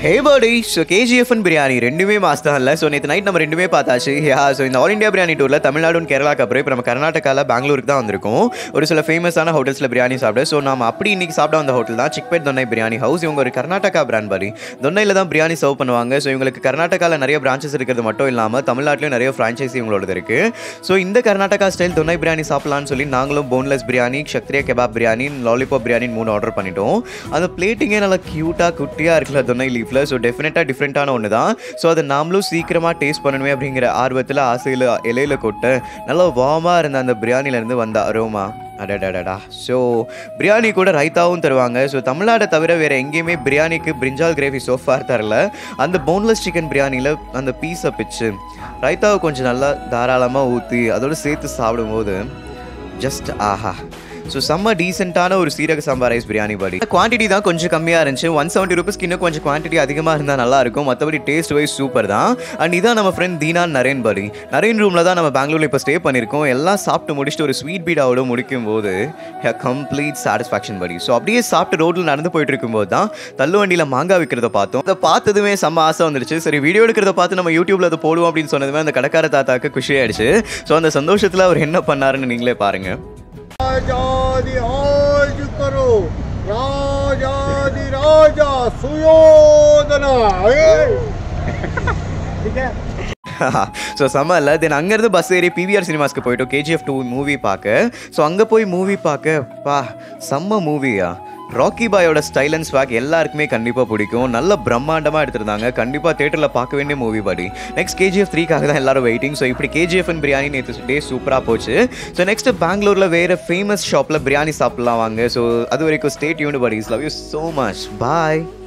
ஹே body so கேஜிஎஃப்னு biryani ரெண்டுமே mass தான் இல்லை ஸோ நேற்று நைட் நம்ம ரெண்டுமே பார்த்தாச்சு யா ஸோ இந்த ஆல் இந்தியா பிரியாணி டூரில் தமிழ்நாடு and கேரளாக்கு அப்புறம் இப்போ நம்ம கர்நாடகாவில் பெங்களூருக்கு தான் வந்திருக்கோம் ஒரு சில ஃபேமஸான ஹோட்டல்ஸில் பிரியாணி சாப்பிட ஸோ நம்ம அப்படி இன்னைக்கு சாப்பிட வந்த ஹோட்டல் தான் சிக்பேட் தொன்னை பிரியாணி ஹவுஸ் இவங்க ஒரு கர்நாடகா பிராண்ட் பாடி தொன்னையில் தான் பிரியாணி சர்வ் பண்ணுவாங்க ஸோ இவங்களுக்கு கர்நாடகாவில் நிறைய பிரான்ச்சஸ் இருக்கிறது மட்டும் இல்லாமல் தமிழ்நாட்டிலும் நிறைய ஃப்ரான்ச்சைசி இவங்களோடது இருக்குது ஸோ இந்த கர்நாடகா ஸ்டைல் தொன்னை பிரியாணி சாப்பிடலாம்னு சொல்லி நாங்களும் boneless biryani Kshatriya kebab biryani lollipop biryani மூணு ஆர்டர் பண்ணிட்டோம் அந்த பிளேட்டிங்கே நல்லா க்யூட்டாக குட்டியாக இருக்குல்ல தொன்னை லீஃபில் ஸோ டெஃபினட்டாக டிஃப்ரெண்ட்டான ஒன்று தான் ஸோ அதை நாமளும் சீக்கிரமாக டேஸ்ட் பண்ணணுமே அப்படிங்கிற ஆர்வத்தில் ஆசையில் இலையில கொட்ட நல்லா வார்மாக இருந்த அந்த பிரியாணிலேருந்து வந்த அரோமா அடடடடா ஸோ பிரியாணி கூட ரைத்தாவும் தருவாங்க ஸோ தமிழ்நாடை தவிர வேறு எங்கேயுமே பிரியாணிக்கு பிரிஞ்சால் கிரேவி சோஃபார் தரல அந்த போன்லெஸ் சிக்கன் பிரியாணியில் அந்த பீஸை பிச்சு ரைத்தாவை கொஞ்சம் நல்லா தாராளமாக ஊற்றி அதோடு சேர்த்து சாப்பிடும்போது ஜஸ்ட் ஆஹா ஸோ செம்ம டீசெண்டான ஒரு சீரக sambar rice biryani buddy quantity தான் கொஞ்சம் கம்மியாக இருந்துச்சு ஒன் செவன்ட்டி ருபீஸ்க்கு இன்னும் கொஞ்சம் குவான்டிட்டி அதிகமாக இருந்தால் நல்லா இருக்கும் மற்றபடி டேஸ்ட் வைஸ் சூப்பர் தான் அண்ட் இதான் நம்ம ஃப்ரெண்ட் தீனா நரேன் பாடி நரேன் ரூமில் தான் நம்ம பெங்களூரில் இப்போ ஸ்டே பண்ணியிருக்கோம் எல்லாம் சாப்பிட்டு முடிச்சுட்டு ஒரு ஸ்வீட் பீடாவோட முடிக்கும் போது கம்ப்ளீட் சாட்டிஸ்ஃபேக்ஷன் படி ஸோ அப்படியே சாப்பிட்டு ரோட்டில் நடந்து போயிட்டு இருக்கும்போது தான் தள்ளு வண்டியில் மாங்காய் விற்கிறத பார்த்தோம் அதை பார்த்ததுமே செம்ம ஆசை வந்துடுச்சு சரி வீடியோ எடுக்கிறத பார்த்து நம்ம யூடியூப்ல அதை போடுவோம் அப்படின்னு சொன்னதுமே அந்த கடைக்கார தாத்தாக்கு குஷி ஆயிடுச்சு ஸோ அந்த சந்தோஷத்தில் அவர் என்ன பண்ணாருன்னு நீங்களே பாருங்க राजादि आज करो राजादि राजा सुयोधना ठीक है ஸோ செம்ம இல்லை தென் அங்கேருந்து பஸ் ஏறி பிவிஆர் சினிமாஸ்க்கு போயிட்டோம் கேஜிஎஃப் டூ மூவி பார்க்க ஸோ அங்கே போய் மூவி பார்க்க பா செம்ம மூவியா ராக்கி பாயோட ஸ்டைல் அண்ட் ஸ்வாக் எல்லாருக்குமே கண்டிப்பாக பிடிக்கும் நல்ல பிரம்மாண்டமாக எடுத்திருந்தாங்க கண்டிப்பாக தேட்டரில் பார்க்க வேண்டிய மூவி பாடி நெக்ஸ்ட் கேஜிஎஃப் த்ரீக்காக தான் எல்லாரும் வெயிட்டிங் ஸோ இப்படி கேஜிஎஃப் பிரியாணி நேற்று டே சூப்பராக போச்சு ஸோ நெக்ஸ்ட் பெங்களூரில் வேறு ஃபேமஸ் ஷாப்பில் பிரியாணி சாப்பிட்லாம் வாங்க ஸோ அது வரைக்கும் stay tuned buddies love you so much bye